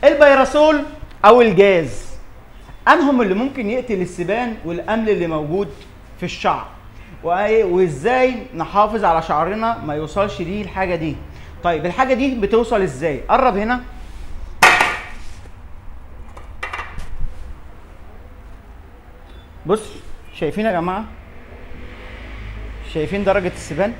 البيراسول او الجاز انهم اللي ممكن يقتل السبان والامل اللي موجود في الشعر وإيه- وازاي نحافظ على شعرنا ما يوصلش ليه الحاجه دي طيب الحاجه دي بتوصل ازاي قرب هنا بص شايفين يا جماعه شايفين درجه السبان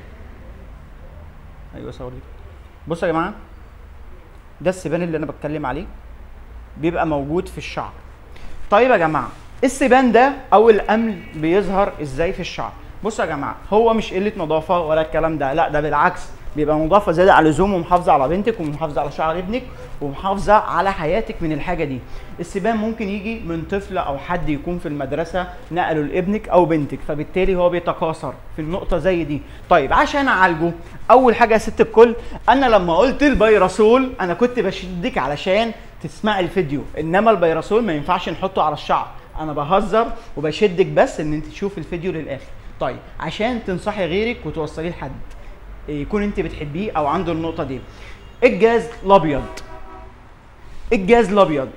ايوه صور دي بصوا يا جماعه ده السبان اللي انا بتكلم عليه بيبقى موجود في الشعر طيب يا جماعه السبان ده او الامل بيظهر ازاي في الشعر بصوا يا جماعه هو مش قله نظافه ولا الكلام ده لا ده بالعكس بيبقى نظافه زياده على اللزوم ومحافظه على بنتك ومحافظه على شعر ابنك ومحافظه على حياتك من الحاجه دي السبان ممكن يجي من طفل او حد يكون في المدرسه نقله لابنك او بنتك فبالتالي هو بيتكاثر في النقطه زي دي طيب عشان اعالجه اول حاجه يا ست الكل انا لما قلت البيراسول انا كنت بشدك علشان تسمعي الفيديو انما البيراسول ما ينفعش نحطه على الشعر انا بهزر وبشدك بس ان انت تشوف الفيديو للاخر طيب عشان تنصحي غيرك وتوصليه لحد يكون انت بتحبيه او عنده النقطه دي الجاز الابيض الجاز الابيض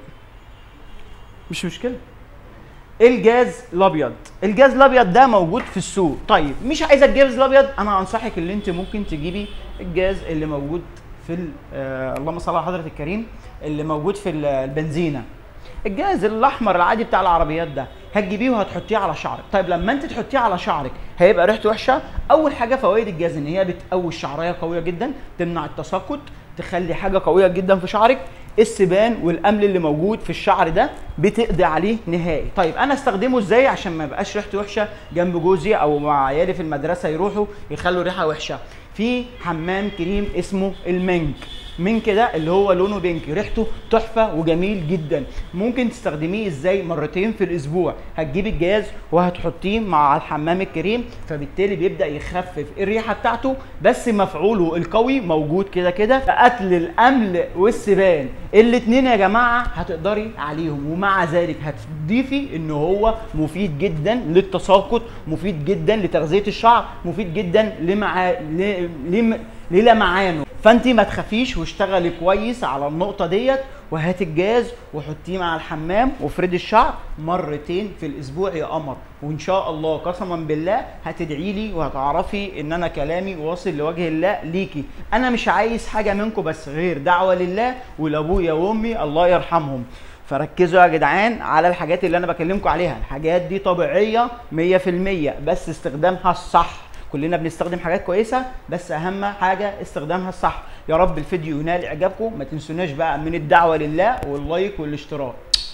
مش مشكله الجاز الابيض الجاز الابيض ده موجود في السوق طيب مش عايزه الجاز الابيض انا انصحك ان انت ممكن تجيبي الجاز اللي موجود في ال- آه اللهم صل على حضره الكريم اللي موجود في ال- البنزينه الجاز الاحمر العادي بتاع العربيات ده هتجيبيه وهتحطيه على شعرك طيب لما انت تحطيه على شعرك هيبقى ريحته وحشه اول حاجه فوائد الجاز ان هي بتقوي الشعريه قويه جدا تمنع التساقط تخلي حاجه قويه جدا في شعرك السبان والامل اللي موجود في الشعر ده بتقضي عليه نهائي طيب انا استخدمه ازاي عشان ما يبقاش ريحته وحشه جنب جوزي او مع عيالي في المدرسه يروحوا يخلوا ريحه وحشه في حمام كريم اسمه المنك من كده اللي هو لونه بينك ريحته تحفه وجميل جدا ممكن تستخدميه ازاي مرتين في الاسبوع هتجيب الجهاز وهتحطيه مع الحمام الكريم فبالتالي بيبدا يخفف الريحه بتاعته بس مفعوله القوي موجود كده كده قتل الامل والسبان الاتنين يا جماعه هتقدري عليهم ومع ذلك هتضيفي ان هو مفيد جدا للتساقط مفيد جدا لتغذيه الشعر مفيد جدا لمع ل... لم... للمعانه فانت ما تخافيش واشتغلي كويس على النقطه ديت وهات الجاز وحطيه مع الحمام وافردي الشعر مرتين في الاسبوع يا قمر وان شاء الله قسما بالله هتدعي لي وهتعرفي ان انا كلامي واصل لوجه الله ليكي انا مش عايز حاجه منكم بس غير دعوه لله ولابويا وامي الله يرحمهم فركزوا يا جدعان على الحاجات اللي انا بكلمكم عليها الحاجات دي طبيعيه 100% بس استخدامها الصح كلنا بنستخدم حاجات كويسه بس اهم حاجه استخدامها الصح يا رب الفيديو ينال اعجابكم ما تنسوناش بقى من الدعوه لله واللايك والاشتراك